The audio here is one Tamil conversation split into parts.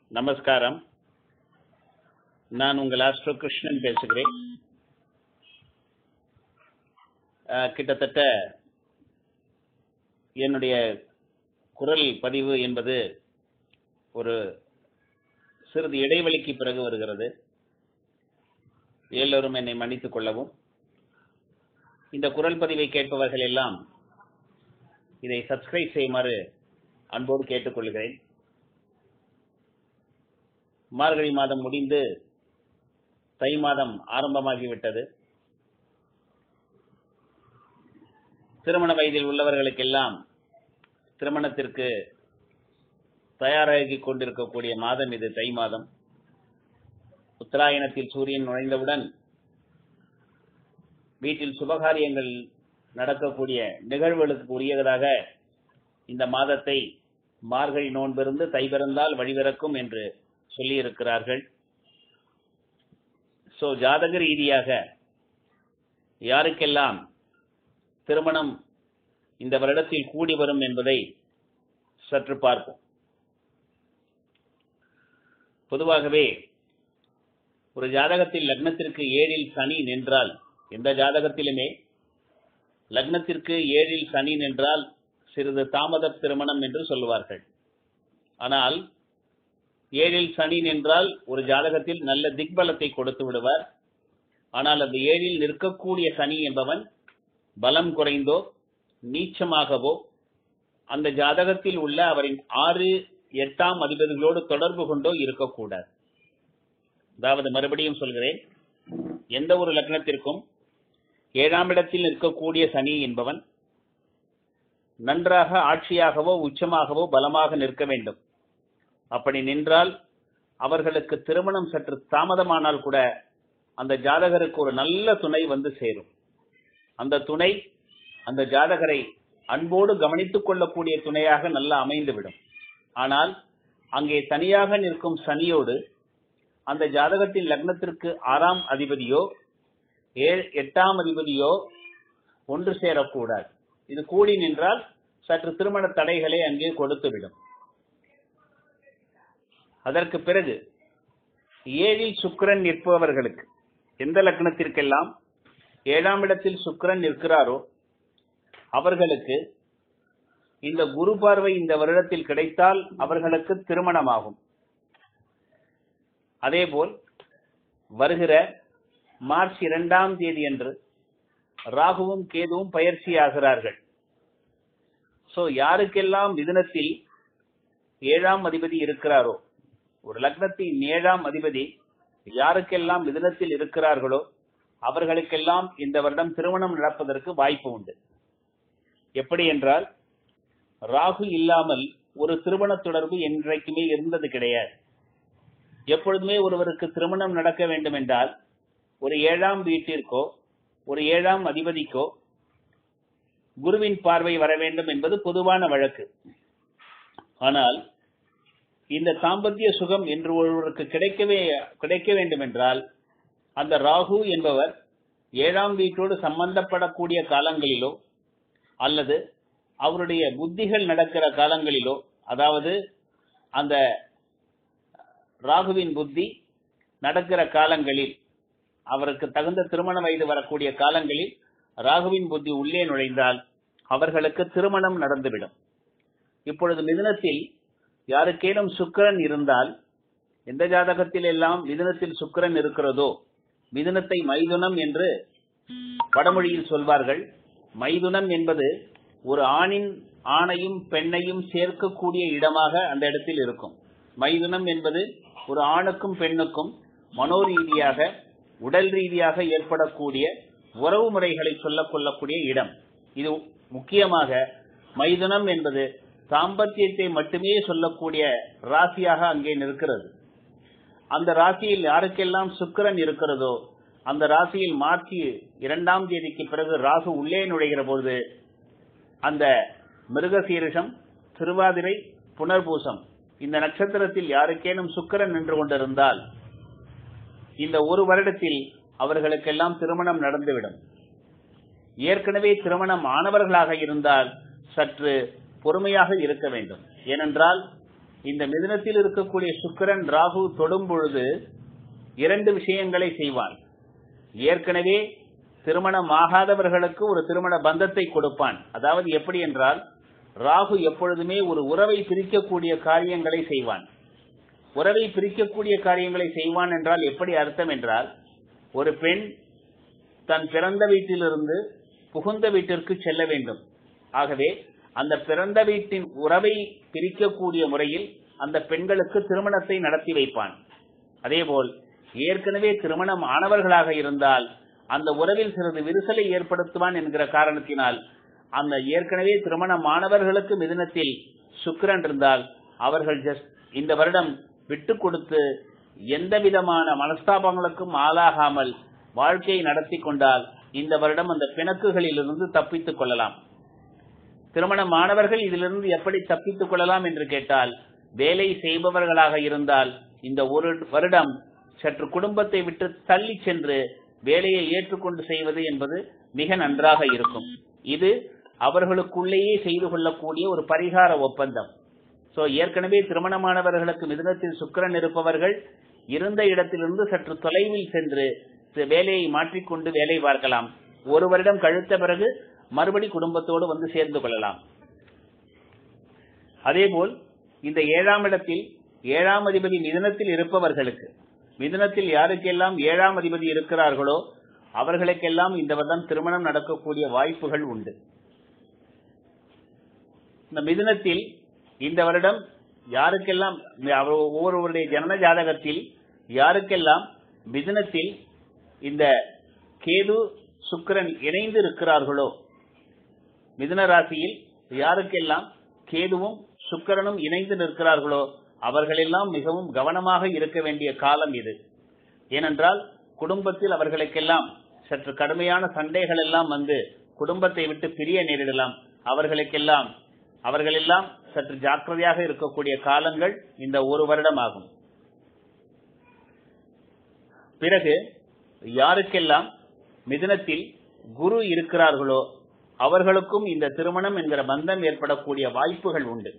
நமஸ்காரம் நான் உங்கள் ஆஸ்ட்ரோ கிருஷ்ணன் பேசுகிறேன் அஹ், கிட்டத்தட்ட என்னுடைய குரல் பதிவு என்பது ஒரு சிறிது இடைவெளிக்கு பிறகு வருகிறது எல்லோரும் என்னை மன்னித்துக் கொள்ளவும் இந்த குரல் பதிவை கேட்பவர்கள் எல்லாம் இதை சப்ஸ்கிரைப் செய்யுமாறு அன்போடு கேட்டுக்கொள்கிறேன் மார்கழி மாதம் முடிந்து தை மாதம் ஆரம்பமாகிவிட்டது திருமண வயதில் உள்ளவர்களுக்கெல்லாம் திருமணத்திற்கு தயாராகி கொண்டிருக்கக்கூடிய மாதம் இது தை மாதம் உத்தராயணத்தில் சூரியன் நுழைந்தவுடன் வீட்டில் சுபகாரியங்கள் நடக்கக்கூடிய நிகழ்வுகளுக்கு உரியதாக இந்த மாதத்தை மார்கழி நோன்பிருந்து தை பிறந்தால் வழிபிறக்கும் என்று சொல்லியிருக்கிறார்கள் சோ ஜாதக ரீதியாக யாருக்கெல்லாம் திருமணம் இந்த வருடத்தில் கூடி வரும் என்பதை சற்று பார்ப்போம் பொதுவாகவே ஒரு ஜாதகத்தில் லக்னத்திற்கு ஏழில் சனி நின்றால் எந்த ஜாதகத்திலுமே லக்னத்திற்கு ஏழில் சனி நின்றால் சிறிது தாமத திருமணம் என்று சொல்லுவார்கள் ஆனால் ஏழில் சனி நின்றால் ஒரு ஜாதகத்தில் நல்ல திக்பலத்தை கொடுத்து விடுவார் ஆனால் அந்த ஏழில் நிற்கக்கூடிய சனி என்பவன் பலம் குறைந்தோ நீச்சமாகவோ அந்த ஜாதகத்தில் உள்ள அவரின் ஆறு எட்டாம் அதிபதிகளோடு தொடர்பு கொண்டோ இருக்கக்கூடாது அதாவது மறுபடியும் சொல்கிறேன் எந்த ஒரு லக்னத்திற்கும் ஏழாம் இடத்தில் நிற்கக்கூடிய சனி என்பவன் நன்றாக ஆட்சியாகவோ உச்சமாகவோ பலமாக நிற்க வேண்டும் அப்படி நின்றால் அவர்களுக்கு திருமணம் சற்று தாமதமானால் கூட அந்த ஜாதகருக்கு ஒரு நல்ல துணை வந்து சேரும் அந்த துணை அந்த ஜாதகரை அன்போடு கவனித்துக் கொள்ளக்கூடிய துணையாக நல்லா அமைந்துவிடும் ஆனால் அங்கே தனியாக நிற்கும் சனியோடு அந்த ஜாதகத்தின் லக்னத்திற்கு ஆறாம் அதிபதியோ ஏழ் எட்டாம் அதிபதியோ ஒன்று சேரக்கூடாது இது கூடி நின்றால் சற்று திருமண தடைகளை அங்கே கொடுத்துவிடும் அதற்கு பிறகு ஏழில் சுக்கிரன் நிற்பவர்களுக்கு எந்த லக்னத்திற்கெல்லாம் ஏழாம் இடத்தில் சுக்கிரன் நிற்கிறாரோ அவர்களுக்கு இந்த குரு பார்வை இந்த வருடத்தில் கிடைத்தால் அவர்களுக்கு திருமணமாகும் அதேபோல் வருகிற மார்ச் இரண்டாம் தேதி அன்று ராகுவும் கேதுவும் பயிற்சியாகிறார்கள் சோ யாருக்கெல்லாம் மிதுனத்தில் ஏழாம் அதிபதி இருக்கிறாரோ ஒரு லக்னத்தின் ஏழாம் அதிபதி யாருக்கெல்லாம் மிதுனத்தில் இருக்கிறார்களோ அவர்களுக்கெல்லாம் இந்த வருடம் திருமணம் நடப்பதற்கு வாய்ப்பு உண்டு எப்படி என்றால் ராகு இல்லாமல் ஒரு திருமண தொடர்பு என்றைக்குமே இருந்தது கிடையாது எப்பொழுதுமே ஒருவருக்கு திருமணம் நடக்க வேண்டும் என்றால் ஒரு ஏழாம் வீட்டிற்கோ ஒரு ஏழாம் அதிபதிக்கோ குருவின் பார்வை வர வேண்டும் என்பது பொதுவான வழக்கு ஆனால் இந்த தாம்பத்திய சுகம் என்று ஒருவருக்கு கிடைக்கவே கிடைக்க வேண்டும் என்றால் அந்த ராகு என்பவர் ஏழாம் வீட்டோடு சம்பந்தப்படக்கூடிய காலங்களிலோ அல்லது அவருடைய புத்திகள் நடக்கிற காலங்களிலோ அதாவது அந்த ராகுவின் புத்தி நடக்கிற காலங்களில் அவருக்கு தகுந்த திருமண வயது வரக்கூடிய காலங்களில் ராகுவின் புத்தி உள்ளே நுழைந்தால் அவர்களுக்கு திருமணம் நடந்துவிடும் இப்பொழுது மிதுனத்தில் யாருக்கேனும் சுக்கிரன் இருந்தால் எந்த ஜாதகத்தில் எல்லாம் மிதுனத்தில் சுக்கிரன் இருக்கிறதோ மிதுனத்தை மைதுனம் என்று வடமொழியில் சொல்வார்கள் மைதுனம் என்பது ஒரு ஆணின் ஆணையும் பெண்ணையும் சேர்க்கக்கூடிய இடமாக அந்த இடத்தில் இருக்கும் மைதுனம் என்பது ஒரு ஆணுக்கும் பெண்ணுக்கும் மனோரீதியாக உடல் ரீதியாக ஏற்படக்கூடிய உறவு முறைகளை சொல்ல கொள்ளக்கூடிய இடம் இது முக்கியமாக மைதுனம் என்பது தாம்பத்தியத்தை மட்டுமே சொல்லக்கூடிய ராசியாக அங்கே நிற்கிறது அந்த ராசியில் யாருக்கெல்லாம் சுக்கிரன் இருக்கிறதோ அந்த ராசியில் மார்ச் இரண்டாம் தேதிக்கு பிறகு ராகு உள்ளே நுழைகிற போது அந்த மிருகசீரிஷம் திருவாதிரை புனர்பூசம் இந்த நட்சத்திரத்தில் யாருக்கேனும் சுக்கிரன் நின்று கொண்டிருந்தால் இந்த ஒரு வருடத்தில் அவர்களுக்கெல்லாம் திருமணம் நடந்துவிடும் ஏற்கனவே திருமணம் ஆனவர்களாக இருந்தால் சற்று பொறுமையாக இருக்க வேண்டும் ஏனென்றால் இந்த மிதுனத்தில் இருக்கக்கூடிய சுக்கிரன் ராகு தொடும் பொழுது இரண்டு விஷயங்களை செய்வான் ஏற்கனவே திருமணம் ஆகாதவர்களுக்கு ஒரு திருமண பந்தத்தை கொடுப்பான் அதாவது எப்படி என்றால் ராகு எப்பொழுதுமே ஒரு உறவை பிரிக்கக்கூடிய காரியங்களை செய்வான் உறவை பிரிக்கக்கூடிய காரியங்களை செய்வான் என்றால் எப்படி அர்த்தம் என்றால் ஒரு பெண் தன் பிறந்த வீட்டிலிருந்து புகுந்த வீட்டிற்கு செல்ல வேண்டும் ஆகவே அந்த பிறந்த வீட்டின் உறவை பிரிக்கக்கூடிய முறையில் அந்த பெண்களுக்கு திருமணத்தை நடத்தி வைப்பான் அதேபோல் ஏற்கனவே திருமணம் ஆனவர்களாக இருந்தால் அந்த உறவில் சிறிது விரிசலை ஏற்படுத்துவான் என்கிற காரணத்தினால் அந்த ஏற்கனவே திருமணம் மாணவர்களுக்கு மிதுனத்தில் சுக்கிரன் இருந்தால் அவர்கள் ஜஸ்ட் இந்த வருடம் விட்டு கொடுத்து எந்த விதமான மனஸ்தாபங்களுக்கும் ஆளாகாமல் வாழ்க்கையை நடத்தி கொண்டால் இந்த வருடம் அந்த பிணக்குகளில் இருந்து தப்பித்துக் கொள்ளலாம் திருமண மாணவர்கள் இதிலிருந்து எப்படி தப்பித்துக் கொள்ளலாம் என்று கேட்டால் வேலை செய்பவர்களாக இருந்தால் இந்த ஒரு வருடம் சற்று குடும்பத்தை விட்டு தள்ளி சென்று வேலையை ஏற்றுக்கொண்டு செய்வது என்பது மிக நன்றாக இருக்கும் இது அவர்களுக்குள்ளேயே செய்து கொள்ளக்கூடிய ஒரு பரிகார ஒப்பந்தம் சோ ஏற்கனவே திருமணமானவர்களுக்கு மிதுனத்தில் சுக்கிரன் இருப்பவர்கள் இருந்த இடத்திலிருந்து சற்று தொலைவில் சென்று வேலையை மாற்றிக்கொண்டு வேலை பார்க்கலாம் ஒரு வருடம் கழித்த பிறகு மறுபடி குடும்பத்தோடு வந்து சேர்ந்து கொள்ளலாம் அதேபோல் இந்த ஏழாம் இடத்தில் ஏழாம் அதிபதி மிதுனத்தில் இருப்பவர்களுக்கு மிதுனத்தில் யாருக்கெல்லாம் ஏழாம் அதிபதி இருக்கிறார்களோ அவர்களுக்கெல்லாம் இந்த வருடம் திருமணம் நடக்கக்கூடிய வாய்ப்புகள் உண்டு இந்த மிதுனத்தில் இந்த வருடம் யாருக்கெல்லாம் ஒவ்வொருவருடைய ஜனன ஜாதகத்தில் யாருக்கெல்லாம் மிதுனத்தில் இந்த கேது சுக்கிரன் இணைந்து இருக்கிறார்களோ மிதுன ராசியில் யாருக்கெல்லாம் கேதுவும் சுக்கிரனும் இணைந்து நிற்கிறார்களோ அவர்களெல்லாம் மிகவும் கவனமாக இருக்க வேண்டிய காலம் இது ஏனென்றால் குடும்பத்தில் அவர்களுக்கெல்லாம் சற்று கடுமையான சண்டைகள் எல்லாம் வந்து குடும்பத்தை விட்டு பிரிய நேரிடலாம் அவர்களுக்கெல்லாம் அவர்களெல்லாம் சற்று ஜாக்கிரதையாக இருக்கக்கூடிய காலங்கள் இந்த ஒரு வருடம் ஆகும் பிறகு யாருக்கெல்லாம் மிதுனத்தில் குரு இருக்கிறார்களோ அவர்களுக்கும் இந்த திருமணம் என்கிற பந்தம் ஏற்படக்கூடிய வாய்ப்புகள் உண்டு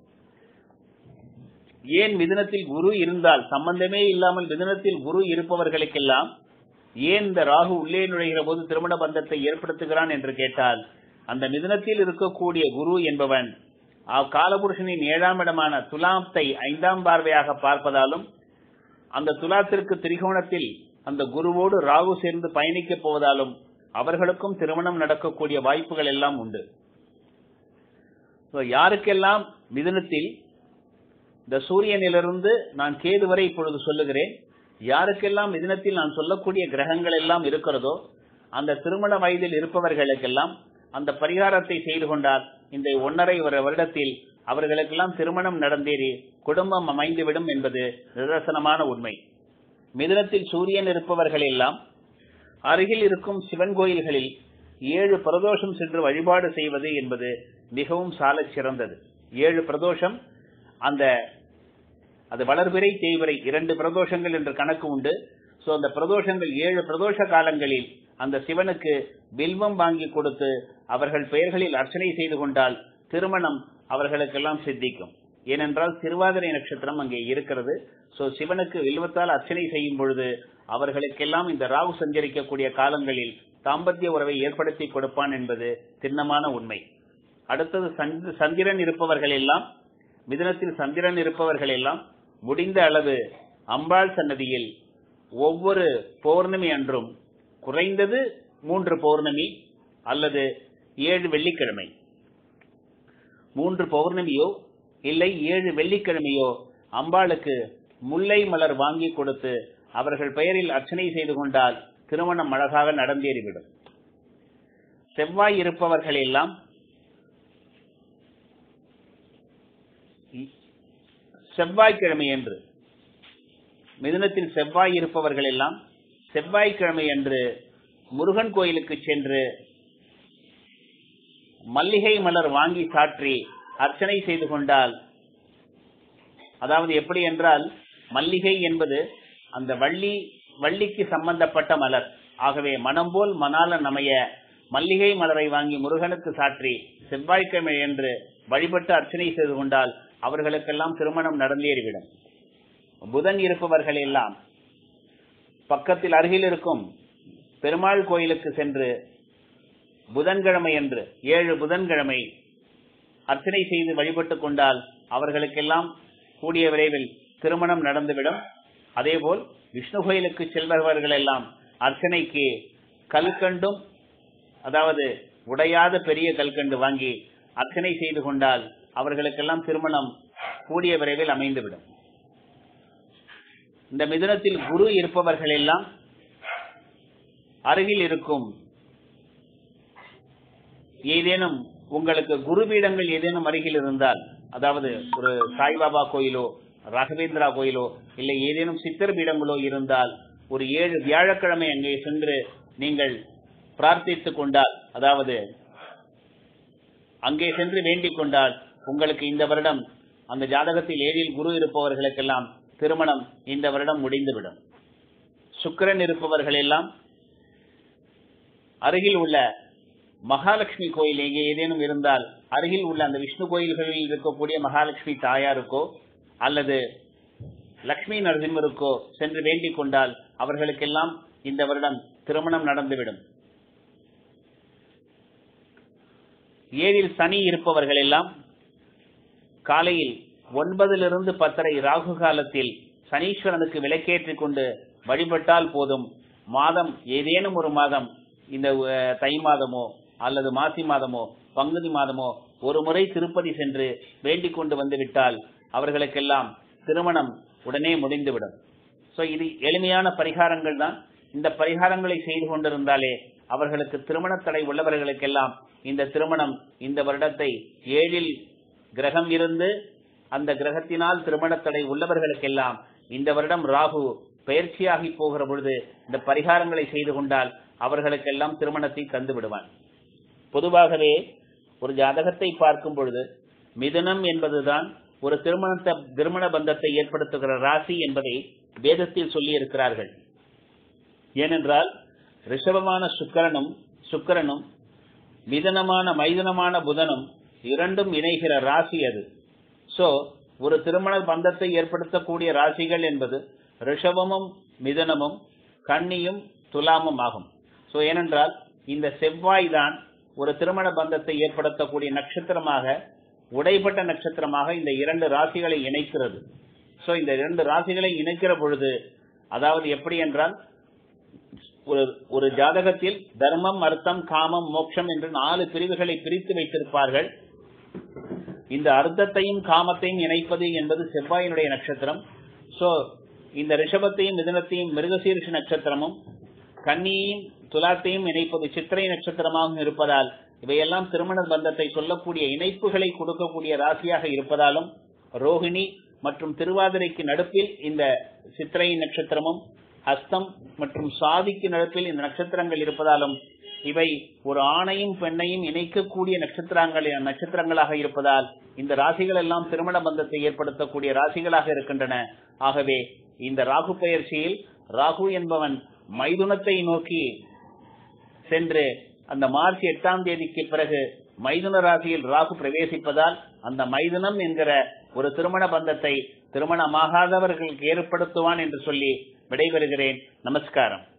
ஏன் மிதுனத்தில் குரு இருந்தால் சம்பந்தமே இல்லாமல் மிதுனத்தில் குரு இருப்பவர்களுக்கெல்லாம் ஏன் இந்த ராகு உள்ளே நுழைகிற போது திருமண பந்தத்தை ஏற்படுத்துகிறான் என்று கேட்டால் அந்த மிதுனத்தில் இருக்கக்கூடிய குரு என்பவன் காலபுருஷனின் ஏழாம் இடமான துலாத்தை ஐந்தாம் பார்வையாக பார்ப்பதாலும் அந்த துலாத்திற்கு திரிகோணத்தில் அந்த குருவோடு ராகு சேர்ந்து பயணிக்க போவதாலும் அவர்களுக்கும் திருமணம் நடக்கக்கூடிய வாய்ப்புகள் எல்லாம் உண்டு யாருக்கெல்லாம் மிதுனத்தில் இந்த சூரியனிலிருந்து நான் கேது வரை இப்பொழுது சொல்லுகிறேன் யாருக்கெல்லாம் மிதுனத்தில் நான் சொல்லக்கூடிய கிரகங்கள் எல்லாம் இருக்கிறதோ அந்த திருமண வயதில் இருப்பவர்களுக்கெல்லாம் அந்த பரிகாரத்தை செய்து கொண்டால் இந்த ஒன்னரை வருடத்தில் அவர்களுக்கெல்லாம் திருமணம் நடந்தேறி குடும்பம் அமைந்துவிடும் என்பது நிதர்சனமான உண்மை மிதுனத்தில் சூரியன் இருப்பவர்கள் எல்லாம் அருகில் இருக்கும் சிவன் கோயில்களில் ஏழு பிரதோஷம் சென்று வழிபாடு செய்வது என்பது மிகவும் சால சிறந்தது ஏழு பிரதோஷம் அந்த அது வளர்பிறை தேய்வரை இரண்டு பிரதோஷங்கள் என்று கணக்கு உண்டு சோ அந்த பிரதோஷங்கள் ஏழு பிரதோஷ காலங்களில் அந்த சிவனுக்கு பில்வம் வாங்கி கொடுத்து அவர்கள் பெயர்களில் அர்ச்சனை செய்து கொண்டால் திருமணம் அவர்களுக்கெல்லாம் சித்திக்கும் ஏனென்றால் திருவாதிரை நட்சத்திரம் அங்கே இருக்கிறது சோ சிவனுக்கு வில்வத்தால் அர்ச்சனை செய்யும் பொழுது அவர்களுக்கெல்லாம் இந்த ராகு சஞ்சரிக்கக்கூடிய காலங்களில் தாம்பத்திய உறவை ஏற்படுத்தி கொடுப்பான் என்பது திண்ணமான உண்மை அடுத்தது சந்திரன் இருப்பவர்கள் எல்லாம் மிதனத்தில் சந்திரன் இருப்பவர்கள் எல்லாம் முடிந்த அளவு அம்பாள் சன்னதியில் ஒவ்வொரு பௌர்ணமி அன்றும் குறைந்தது மூன்று பௌர்ணமி அல்லது ஏழு வெள்ளிக்கிழமை மூன்று பௌர்ணமியோ இல்லை ஏழு வெள்ளிக்கிழமையோ அம்பாளுக்கு முல்லை மலர் வாங்கி கொடுத்து அவர்கள் பெயரில் அர்ச்சனை செய்து கொண்டால் திருமணம் அழகாக நடந்தேறிவிடும் செவ்வாய் இருப்பவர்கள் எல்லாம் செவ்வாய்க்கிழமை என்று மிதுனத்தில் செவ்வாய் இருப்பவர்கள் எல்லாம் செவ்வாய்க்கிழமை அன்று முருகன் கோயிலுக்கு சென்று மல்லிகை மலர் வாங்கி சாற்றி அர்ச்சனை செய்து கொண்டால் அதாவது எப்படி என்றால் மல்லிகை என்பது அந்த வள்ளி வள்ளிக்கு சம்பந்தப்பட்ட மலர் ஆகவே மனம் போல் மணால நமைய மல்லிகை மலரை வாங்கி முருகனுக்கு சாற்றி செவ்வாய்க்கிழமை என்று வழிபட்டு அர்ச்சனை செய்து கொண்டால் அவர்களுக்கெல்லாம் திருமணம் நடந்தேறிவிடும் புதன் இருப்பவர்கள் எல்லாம் பக்கத்தில் அருகில் இருக்கும் பெருமாள் கோயிலுக்கு சென்று புதன்கிழமை என்று ஏழு புதன்கிழமை அர்ச்சனை செய்து வழிபட்டுக் கொண்டால் அவர்களுக்கெல்லாம் கூடிய விரைவில் திருமணம் நடந்துவிடும் அதேபோல் விஷ்ணு கோயிலுக்கு செல்பவர்கள் எல்லாம் அர்ச்சனைக்கு கல்கண்டும் அதாவது உடையாத பெரிய கல்கண்டு வாங்கி அர்ச்சனை செய்து கொண்டால் அவர்களுக்கெல்லாம் திருமணம் கூடிய விரைவில் அமைந்துவிடும் இந்த மிதுனத்தில் குரு இருப்பவர்கள் எல்லாம் அருகில் இருக்கும் ஏதேனும் உங்களுக்கு குரு பீடங்கள் ஏதேனும் அருகில் இருந்தால் அதாவது ஒரு சாய்பாபா கோயிலோ ராகவேந்திரா கோயிலோ இல்லை ஏதேனும் சித்தர் பீடங்களோ இருந்தால் ஒரு ஏழு வியாழக்கிழமை அங்கே சென்று நீங்கள் பிரார்த்தித்துக் கொண்டால் அதாவது அங்கே சென்று வேண்டிக் கொண்டால் உங்களுக்கு இந்த வருடம் அந்த ஜாதகத்தில் ஏழில் குரு இருப்பவர்களுக்கெல்லாம் திருமணம் இந்த வருடம் முடிந்துவிடும் சுக்கிரன் இருப்பவர்கள் எல்லாம் அருகில் உள்ள மகாலட்சுமி கோயில் எங்கே ஏதேனும் இருந்தால் அருகில் உள்ள அந்த விஷ்ணு கோயில்களில் இருக்கக்கூடிய மகாலட்சுமி தாயாருக்கோ அல்லது லட்சுமி நரசிம்மருக்கோ சென்று வேண்டிக் கொண்டால் அவர்களுக்கெல்லாம் இந்த வருடம் திருமணம் நடந்துவிடும் ஏழில் சனி இருப்பவர்கள் எல்லாம் காலையில் ஒன்பதிலிருந்து பத்தரை ராகு காலத்தில் சனீஸ்வரனுக்கு விளக்கேற்றிக் கொண்டு வழிபட்டால் போதும் மாதம் ஏதேனும் ஒரு மாதம் இந்த அஹ், தை மாதமோ அல்லது மாசி மாதமோ பங்குனி மாதமோ ஒரு முறை திருப்பதி சென்று வேண்டிக் கொண்டு வந்து விட்டால் அவர்களுக்கெல்லாம் திருமணம் உடனே முடிந்துவிடும் சோ இது எளிமையான பரிகாரங்கள் தான் இந்த பரிகாரங்களை செய்து கொண்டிருந்தாலே அவர்களுக்கு திருமண தடை உள்ளவர்களுக்கெல்லாம் இந்த திருமணம் இந்த வருடத்தை ஏழில் கிரகம் இருந்து அந்த கிரகத்தினால் திருமண தடை உள்ளவர்களுக்கெல்லாம் இந்த வருடம் ராகு பயிற்சியாகி போகிற பொழுது இந்த பரிகாரங்களை செய்து கொண்டால் அவர்களுக்கெல்லாம் திருமணத்தை தந்து விடுவான் பொதுவாகவே ஒரு ஜாதகத்தை பார்க்கும் பொழுது மிதுனம் என்பதுதான் ஒரு திருமணத்தை திருமண பந்தத்தை ஏற்படுத்துகிற ராசி என்பதை வேதத்தில் சொல்லி இருக்கிறார்கள் ஏனென்றால் ரிஷபமான சுக்கிரனும் சுக்கிரனும் மிதனமான மைதனமான புதனும் இரண்டும் இணைகிற ராசி அது சோ ஒரு திருமண பந்தத்தை ஏற்படுத்தக்கூடிய ராசிகள் என்பது ரிஷபமும் மிதனமும் கன்னியும் துலாமும் ஆகும் சோ ஏனென்றால் இந்த செவ்வாய் தான் ஒரு திருமண பந்தத்தை ஏற்படுத்தக்கூடிய நட்சத்திரமாக உடைப்பட்ட நட்சத்திரமாக இந்த இரண்டு ராசிகளை இணைக்கிறது சோ இந்த இரண்டு ராசிகளை இணைக்கிற பொழுது அதாவது எப்படி என்றால் ஒரு ஒரு ஜாதகத்தில் தர்மம் அர்த்தம் காமம் மோட்சம் என்று நாலு பிரிவுகளை பிரித்து வைத்திருப்பார்கள் இந்த அர்த்தத்தையும் காமத்தையும் இணைப்பது என்பது செவ்வாயினுடைய நட்சத்திரம் சோ இந்த ரிஷபத்தையும் மிதனத்தையும் மிருகசீரிஷ நட்சத்திரமும் கன்னியையும் துலாத்தையும் இணைப்பது சித்திரை நட்சத்திரமாகவும் இருப்பதால் இவையெல்லாம் திருமண பந்தத்தை சொல்லக்கூடிய இணைப்புகளை கொடுக்கக்கூடிய ராசியாக இருப்பதாலும் ரோஹிணி மற்றும் திருவாதிரைக்கு நடுப்பில் இந்த சித்திரை நட்சத்திரமும் ஹஸ்தம் மற்றும் சாதிக்கு நடுப்பில் இந்த நட்சத்திரங்கள் இருப்பதாலும் இவை ஒரு ஆணையும் பெண்ணையும் இணைக்கக்கூடிய நட்சத்திரங்கள் நட்சத்திரங்களாக இருப்பதால் இந்த ராசிகள் எல்லாம் திருமண பந்தத்தை ஏற்படுத்தக்கூடிய ராசிகளாக இருக்கின்றன ஆகவே இந்த ராகு பயிற்சியில் ராகு என்பவன் மைதுனத்தை நோக்கி சென்று அந்த மார்ச் எட்டாம் தேதிக்கு பிறகு மைதுன ராசியில் ராகு பிரவேசிப்பதால் அந்த மைதுனம் என்கிற ஒரு திருமண பந்தத்தை திருமணமாகாதவர்களுக்கு ஏற்படுத்துவான் என்று சொல்லி விடைபெறுகிறேன் நமஸ்காரம்